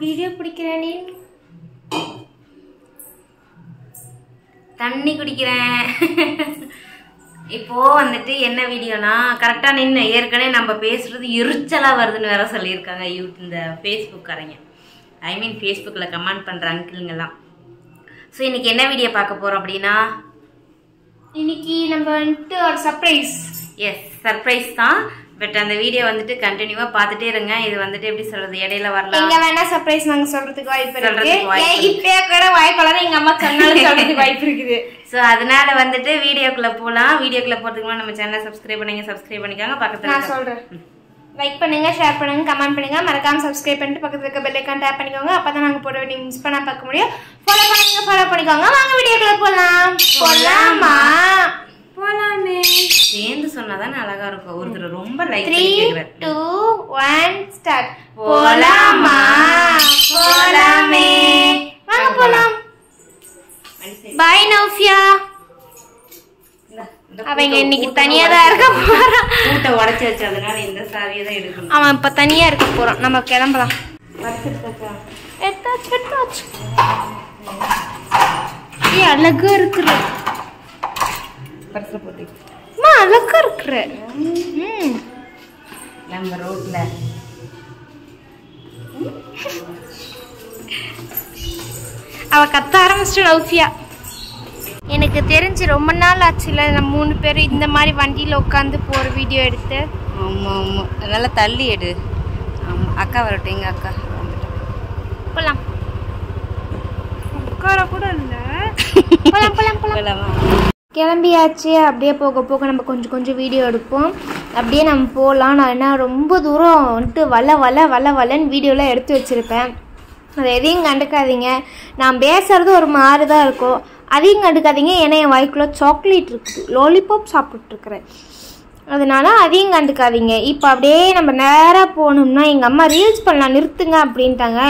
video பிடிக்கிறேன் நீ தண்ணி குடிக்கிறேன் இப்போ வந்துட்டு என்ன வீடியோனா கரெக்டாக நின்று ஏற்கனவே நம்ம பேசுறது எரிச்சலாக வருதுன்னு வேற சொல்லியிருக்காங்க யூ இந்த ஃபேஸ்புக்காரங்க ஐ மீன் ஃபேஸ்புக்கில் கமெண்ட் பண்ணுற அங்கிளுங்கெல்லாம் ஸோ இன்னைக்கு என்ன வீடியோ பார்க்க போகிறோம் அப்படின்னா இன்னைக்கு நம்ம வந்துட்டு ஒரு சர்ப்ரைஸ் எஸ் சர்ப்ரைஸ் தான் பட் அந்த வீடியோ வந்துட்டு கண்டினியூவா பார்த்துட்டே இருங்க இது வந்துட்டு எப்படி சொல்றது இடையில வரலாம் எங்க வேணா சர்ப்ரைஸ் நாங்க சொல்றதுக்கு வாய்ப்பு இருக்கு சொல்றதுக்கு வாய்ப்பு ஏன் இப்பயே கூட வாய்ப்பு எங்க அம்மா சொன்னாலும் சொல்றதுக்கு வாய்ப்பு இருக்குது ஸோ அதனால வந்துட்டு வீடியோக்குள்ள போகலாம் வீடியோக்குள்ள போறதுக்கு முன்னாடி நம்ம சேனலை சப்ஸ்கிரைப் பண்ணீங்க சப்ஸ்கிரைப் பண்ணிக்காங்க பக்கத்துல நான் இருக்க- சொல்றேன் லைக் பண்ணுங்க ஷேர் பண்ணுங்க கமெண்ட் பண்ணுங்க மறக்காம சப்ஸ்கிரைப் பண்ணிட்டு பக்கத்துல இருக்க பெல் ஐக்கான் டேப் பண்ணிக்கோங்க அப்பதான் நாங்க போட வேண்டிய மிஸ் பண்ணா பார்க்க முடியும் ஃபாலோ பண்ணுங்க ஃபாலோ பண்ணிக்கோங்க வாங்க வீடியோக்குள்ள போலாம் போலாமா போலாமே சேர்ந்து சொன்னாதான் அழகா இருக்கும் ஒருத்தர் ரொம்ப லைக் த்ரீ கேக்குறாரு டூ ஒன் ஸ்டார்ட் போலாமா போலாமே வாங்க போலாம் பாய் நௌஃபியா அவங்க இன்னைக்கு தனியா தான் இருக்க போறான் கூட்டை உடச்சி வச்சதுனால இந்த சாவியை தான் எடுக்கணும் அவன் இப்ப தனியா இருக்க போறான் நம்ம கிளம்பலாம் படுத்துருக்கா எடுத்தாச்சு எடுத்தாச்சு ஏ அழகா இருக்கிற படுத்து போட்டு அம்மா அழகா இருக்கிற ம் நம்ம ரோட்ல அவ கத்த ஆரம்பிச்சிட்டு நௌஃபியா எனக்கு தெரிஞ்சு ரொம்ப நாள் ஆச்சுல நம்ம மூணு பேரும் இந்த மாதிரி வண்டியில உட்காந்து போற வீடியோ எடுத்து ஆமா ஆமா அதனால தள்ளி எடு ஆமா அக்கா வரட்டும் எங்க அக்கா போலாம் உட்கார கூட இல்ல போலாம் போலாம் போலாம் போலாமா கிளம்பியாச்சு அப்படியே போக போக நம்ம கொஞ்சம் கொஞ்சம் வீடியோ எடுப்போம் அப்படியே நம்ம போகலாம் நான் என்ன ரொம்ப தூரம் வந்துட்டு வள வள வள வளன்னு வீடியோலாம் எடுத்து வச்சுருப்பேன் அதை எதையும் கண்டுக்காதீங்க நான் பேசுறது ஒரு மாதிரி தான் இருக்கும் அதையும் கண்டுக்காதீங்க ஏன்னா என் வாய்க்குள்ளே சாக்லேட் இருக்குது லாலிபாப் சாப்பிட்ருக்குறேன் அதனால அதையும் கண்டுக்காதீங்க இப்போ அப்படியே நம்ம நேராக போகணும்னா எங்கள் அம்மா ரீல்ஸ் பண்ணலாம் நிறுத்துங்க அப்படின்ட்டாங்க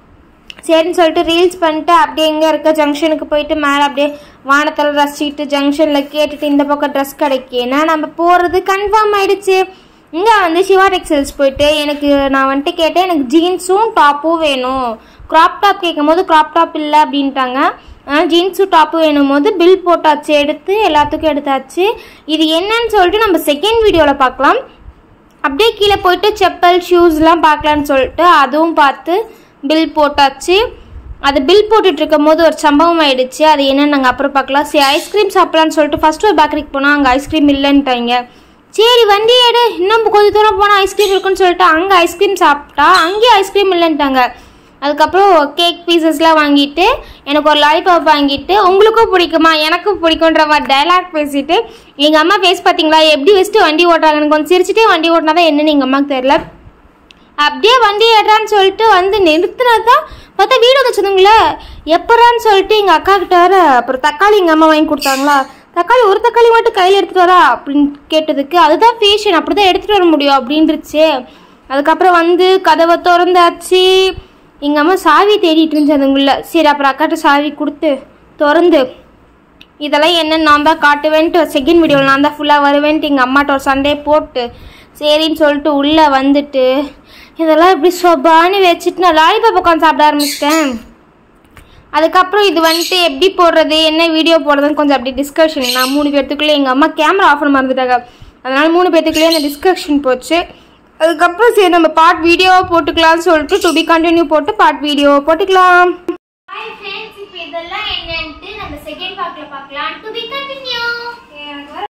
சரின்னு சொல்லிட்டு ரீல்ஸ் பண்ணிட்டு அப்படியே எங்கே இருக்க ஜங்ஷனுக்கு போயிட்டு மேலே அப்படியே வானத்தில் ரசிச்சுட்டு ஜங்ஷனில் கேட்டுட்டு இந்த பக்கம் ட்ரெஸ் கிடைக்கேன்னா நம்ம போகிறது கன்ஃபார்ம் ஆயிடுச்சு இங்கே வந்து சிவா டெக்ஸ்டைல்ஸ் போயிட்டு எனக்கு நான் வந்துட்டு கேட்டேன் எனக்கு ஜீன்ஸும் டாப்பும் வேணும் க்ராப் டாப் கேட்கும் போது க்ராப் டாப் இல்லை அப்படின்ட்டாங்க அதனால் ஜீன்ஸும் டாப்பும் வேணும் போது பில் போட்டாச்சு எடுத்து எல்லாத்துக்கும் எடுத்தாச்சு இது என்னன்னு சொல்லிட்டு நம்ம செகண்ட் வீடியோவில் பார்க்கலாம் அப்படியே கீழே போயிட்டு செப்பல் ஷூஸ்லாம் பார்க்கலான்னு சொல்லிட்டு அதுவும் பார்த்து பில் போட்டாச்சு அது பில் போட்டுட்டு இருக்கும் போது ஒரு சம்பவம் ஆயிடுச்சு அது என்னன்னு நாங்கள் அப்புறம் பார்க்கலாம் சரி ஐஸ்கிரீம் சாப்பிடலான்னு சொல்லிட்டு ஃபர்ஸ்ட் ஒரு பேக்கரிக்கு போனால் அங்கே ஐஸ்கிரீம் இல்லைன்ட்டாங்க சரி வண்டி எடு இன்னும் கொஞ்சம் தூரம் போனால் ஐஸ்கிரீம் இருக்குன்னு சொல்லிட்டு அங்கே ஐஸ்கிரீம் சாப்பிட்டா அங்கேயும் ஐஸ்கிரீம் இல்லைன்ட்டாங்க அதுக்கப்புறம் கேக் பீசஸ்லாம் வாங்கிட்டு எனக்கு ஒரு லாலிபாப் வாங்கிட்டு உங்களுக்கும் பிடிக்குமா எனக்கும் பிடிக்குன்ற மாதிரி டைலாக் பேசிட்டு எங்கள் அம்மா ஃபேஸ் பார்த்தீங்களா எப்படி வச்சுட்டு வண்டி ஓட்டுறாங்கன்னு கொஞ்சம் சிரிச்சிட்டே வண்டி ஓட்டினா தான் என்னன்னு எங்கள் அம்மாவுக்கு தெரியல அப்படியே வண்டி ஏறான்னு சொல்லிட்டு வந்து நிறுத்தினது தான் பார்த்தா வீடு வந்து சொன்னாங்களே எப்பறான்னு சொல்லிட்டு எங்கள் அக்கா கிட்ட வர அப்புறம் தக்காளி எங்கள் அம்மா வாங்கி கொடுத்தாங்களா தக்காளி ஒரு தக்காளி மட்டும் கையில் எடுத்துகிட்டு வரா அப்படின்னு கேட்டதுக்கு அதுதான் ஃபேஷன் அப்படி தான் எடுத்துகிட்டு வர முடியும் அப்படின்றுச்சு அதுக்கப்புறம் வந்து கதவை திறந்தாச்சு எங்கள் அம்மா சாவி தேடிட்டு இருந்துச்சு அதுங்குள்ள சரி அப்புறம் அக்காட்ட சாவி கொடுத்து திறந்து இதெல்லாம் என்ன நான் தான் காட்டுவேன்ட்டு செகண்ட் வீடியோவில் நான் தான் ஃபுல்லாக வருவேன்ட்டு எங்கள் அம்மாட்ட ஒரு சண்டே போட்டு சரின்னு சொல்லிட்டு உள்ளே வந்துட்டு இதெல்லாம் இப்படி சொபான்னு வச்சுட்டு நான் லாலிபாப் உட்காந்து சாப்பிட ஆரம்பிச்சிட்டேன் அதுக்கப்புறம் இது வந்துட்டு எப்படி போடுறது என்ன வீடியோ போடுறதுன்னு கொஞ்சம் அப்படி டிஸ்கஷன் நான் மூணு பேர்த்துக்குள்ளே எங்கள் அம்மா கேமரா ஆஃப் பண்ண மறந்துட்டாங்க அதனால மூணு பேர்த்துக்குள்ளேயே அந்த டிஸ்கஷன் போச்சு அதுக்கப்புறம் சரி நம்ம பார்ட் வீடியோவாக போட்டுக்கலாம்னு சொல்லிட்டு டு பி கண்டினியூ போட்டு பார்ட் வீடியோ போட்டுக்கலாம் ஹாய் ஃப்ரெண்ட்ஸ் இப்போ இதெல்லாம் என்னன்ட்டு நம்ம செகண்ட் பார்ட்ல பார்க்கலாம் டு பி கண்டினியூ